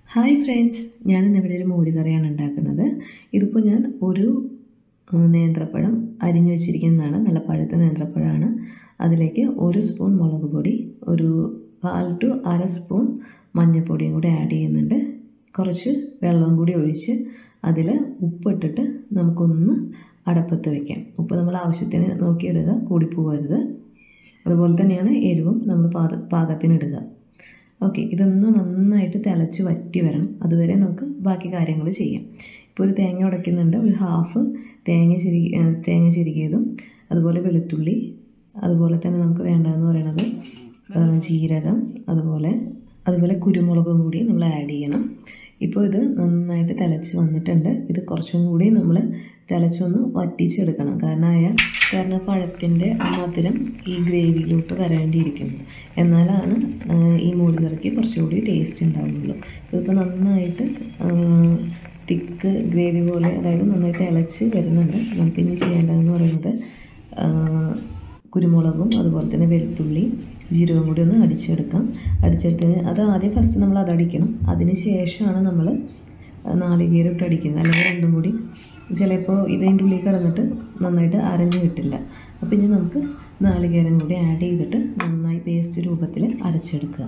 hi friends ഞാനിന്ന് ഇവിടെ ഒരു മോരുകറിയാണ് ഉണ്ടാക്കുന്നത് ഇതിപ്പോൾ ഞാൻ ഒരു ആ, നേന്ത്രപ്പഴം അരിഞ്ഞു വെച്ചിരിക്കുന്നതാണ് നല്ല പഴുത്ത നേന്ത്രപ്പഴമാണ് അതിലേക്ക് ഒരു സ്പൂൺ മുളക് പൊടി ഒരു കാൽ ടു അര സ്പൂൺ മഞ്ഞൾപ്പൊടിയും കൂടി ആഡ് ചെയ്യുന്നുണ്ട് കുറച്ച് വെള്ളം കൂടി ഒഴിച്ച് അതിൽ ഉപ്പിട്ടിട്ട് നമുക്കൊന്ന് അടപ്പത്ത് വയ്ക്കാം ഉപ്പ് നമ്മൾ ആവശ്യത്തിന് നോക്കിയിടുക കൂടിപ്പോകരുത് അതുപോലെ തന്നെയാണ് എരിവും നമ്മൾ പാക പാകത്തിനിടുക ഓക്കെ ഇതൊന്ന് നന്നായിട്ട് തിളച്ച് വറ്റി വരണം അതുവരെ നമുക്ക് ബാക്കി കാര്യങ്ങൾ ചെയ്യാം ഇപ്പോൾ ഒരു തേങ്ങ ഉടയ്ക്കുന്നുണ്ട് ഒരു ഹാഫ് തേങ്ങ ചിരി ആ, തേങ്ങ ചിരികിയതും അതുപോലെ വെളുത്തുള്ളി അതുപോലെ തന്നെ നമുക്ക് വേണ്ടതെന്ന് പറയുന്നത് ആ, ജീരകം അതുപോലെ അതുപോലെ കുരുമുളകും കൂടി നമ്മൾ ആഡ് ചെയ്യണം ഇപ്പോൾ ഇത് നന്നായിട്ട് തിളച്ച് വന്നിട്ടുണ്ട് ഇത് കുറച്ചും കൂടി നമ്മൾ തിളച്ചൊന്ന് വറ്റിച്ചെടുക്കണം കാരണം ആയ കാരണം പഴത്തിൻ്റെ ആ മധുരം ഈ ഗ്രേവിയിലോട്ട് വരേണ്ടിയിരിക്കുന്നു എന്നാലാണ് ആ, ഈ മോരുകറിക്ക് കുറച്ചുകൂടി ടേസ്റ്റ് ഉണ്ടാവുള്ളൂ ഇതിപ്പോൾ നന്നായിട്ട് തിക്ക് ഗ്രേവി പോലെ അതായത് നന്നായി തിളച്ച് വരുന്നുണ്ട് നമുക്കിനി ചെയ്യേണ്ടതെന്ന് പറയുന്നത് ആ, കുരുമുളകും അതുപോലെ തന്നെ വെളുത്തുള്ളി ജീരകം കൂടി ഒന്ന് അടിച്ചെടുക്കാം അടിച്ചെടുത്തതിന് അത് ആദ്യം ഫസ്റ്റ് നമ്മൾ അത് അടിക്കണം അതിന് ശേഷമാണ് നമ്മൾ നാളികേരം ഇട്ട് അടിക്കുന്നത് അല്ലെങ്കിൽ രണ്ടും കൂടി ചിലപ്പോൾ ഇതിൻ്റെ ഉള്ളിൽ കിടന്നിട്ട് നന്നായിട്ട് അരഞ്ഞു കിട്ടില്ല അപ്പോൾ ഇനി നമുക്ക് നാളികേരം കൂടി ആഡ് ചെയ്തിട്ട് നന്നായി പേസ്റ്റ് രൂപത്തിൽ അരച്ചെടുക്കുക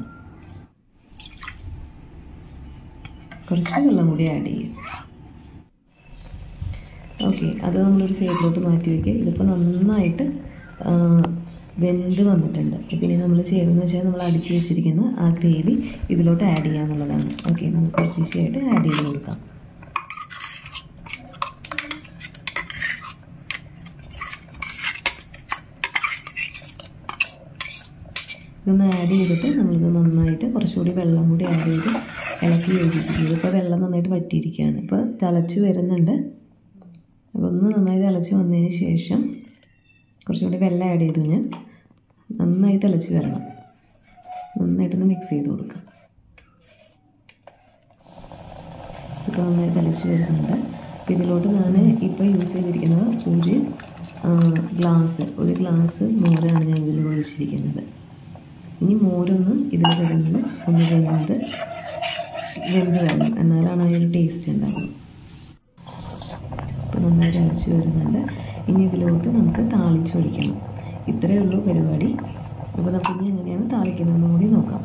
കുറച്ച് വെള്ളം കൂടി ആഡ് ചെയ്യും ഓക്കെ അത് നമ്മളൊരു സൈഡിലോട്ട് മാറ്റി വയ്ക്കുക ഇതിപ്പോൾ നന്നായിട്ട് ആ, വെന്ത് വന്നിട്ടുണ്ട് ഇപ്പം ഇനി നമ്മൾ ചെയ്യുന്നതെന്ന് വെച്ചാൽ നമ്മൾ അടിച്ച് വെച്ചിരിക്കുന്ന ആ ഗ്രേവി ഇതിലോട്ട് ആഡ് ചെയ്യാന്നുള്ളതാണ് ഓക്കെ നമുക്ക് കുറച്ച് ഈസിയായിട്ട് ആഡ് ചെയ്ത് കൊടുക്കാം ഇതൊന്ന് ആഡ് ചെയ്തിട്ട് നമ്മളിത് നന്നായിട്ട് കുറച്ചുകൂടി വെള്ളം കൂടി ആഡ് ചെയ്ത് ഇളക്കി യോജിപ്പിക്കും ഇതിപ്പോൾ വെള്ളം നന്നായിട്ട് വറ്റിയിരിക്കുകയാണ് ഇപ്പോൾ തിളച്ച് വരുന്നുണ്ട് അപ്പോൾ ഒന്ന് നന്നായി തിളച്ച് വന്നതിന് ശേഷം കുറച്ചുകൂടി വെള്ളം ആഡ് ചെയ്തു ഞാൻ നന്നായി തിളച്ച് വരണം നന്നായിട്ടൊന്ന് മിക്സ് ചെയ്ത് കൊടുക്കാം ഇപ്പോൾ നന്നായി തിളച്ച് വരുന്നുണ്ട് അപ്പോൾ ഇതിലോട്ട് ഞാൻ ഇപ്പോൾ യൂസ് ചെയ്തിരിക്കുന്നത് ഒരു ഗ്ലാസ് ഒരു ഗ്ലാസ് മോരാണ് ഞാൻ ഇതിൽ ഒഴിച്ചിരിക്കുന്നത് ഇനി മോരൊന്ന് ഇതിൽ കിടന്ന് ഒന്ന് വെന്ത് വെന്ത് വരണം എന്നാലാണ് അതിനൊരു ടേസ്റ്റ് ഉണ്ടാവുക അപ്പോൾ നന്നായി തിളച്ച് വരുന്നുണ്ട് ഇനി ഇതിലോട്ട് നമുക്ക് താളിച്ചൊഴിക്കണം ഇത്രയേ ഉള്ളൂ പരിപാടി അപ്പോൾ നമുക്ക് ഇനി എങ്ങനെയാണ് താളിക്കുന്നതെന്ന് കൂടി നോക്കാം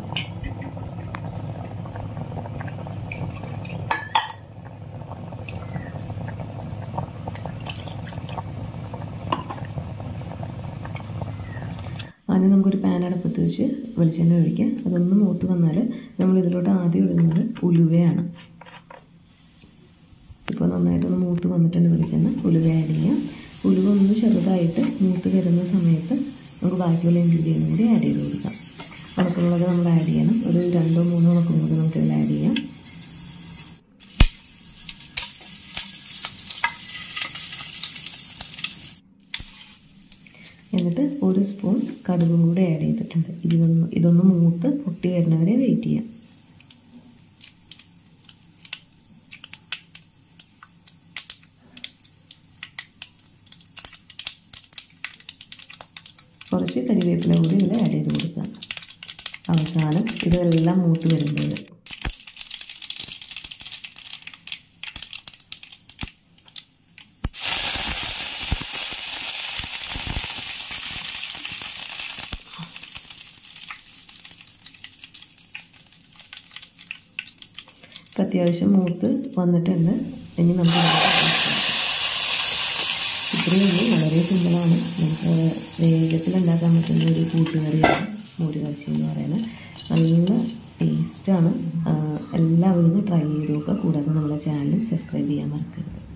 ആദ്യം നമുക്കൊരു പാൻ അടുപ്പത്ത് വെച്ച് വെളിച്ചെണ്ണ ഒഴിക്കാം അതൊന്ന് മൂത്ത് വന്നാൽ നമ്മൾ ഇതിലോട്ട് ആദ്യം ഇടുന്നത് ഉലുവയാണ് ഇപ്പോൾ നന്നായിട്ടൊന്ന് മൂത്ത് വന്നിട്ടുണ്ട് വെളിച്ചെണ്ണ ഉലുവ ആഡ് ചെയ്യാം ഉലുവ ഒന്ന് ചെറുതായിട്ട് മൂത്ത് വരുന്ന സമയത്ത് നമുക്ക് ബാക്കിയുള്ള ഇൻഗ്രീഡിയൻറ്റും കൂടി ആഡ് ചെയ്ത് കൊടുക്കാം ഉണക്കമുളക് നമ്മൾ ആഡ് ചെയ്യണം ഒരു രണ്ടോ മൂന്നോ ഉണക്കമുളക് നമുക്ക് ഇതിൽ ആഡ് ചെയ്യാം എന്നിട്ട് ഒരു സ്പൂൺ കടുകും കൂടി ആഡ് ചെയ്തിട്ടുണ്ട് ഇതൊന്ന് ഇതൊന്ന് മൂത്ത് പൊട്ടി വരുന്നവരെ വെയിറ്റ് ചെയ്യാം കുറച്ച് കരിവേപ്പില കൂടി ഇതിൽ ആഡ് ചെയ്ത് കൊടുക്കുക അവസാനം ഇതെല്ലാം മൂത്ത് വരുമ്പോൾ ഇപ്പം അത്യാവശ്യം മൂത്ത് വന്നിട്ടുണ്ട് ഇനി നമുക്ക് ഇത്രയേ ഉള്ളൂ വളരെ സിമ്പിളാണ് നമുക്ക് വേഗത്തിൽ ഉണ്ടാക്കാൻ പറ്റുന്ന ഒരു കൂട്ടുകറിയാണ് മോര് കാച്ചി എന്ന് പറയുന്നത് നല്ല ടേസ്റ്റാണ് എല്ലാവരും ട്രൈ ചെയ്ത് നോക്കുക കൂടാതെ നമ്മുടെ ചാനലും സബ്സ്ക്രൈബ് ചെയ്യാൻ മറക്കരുത്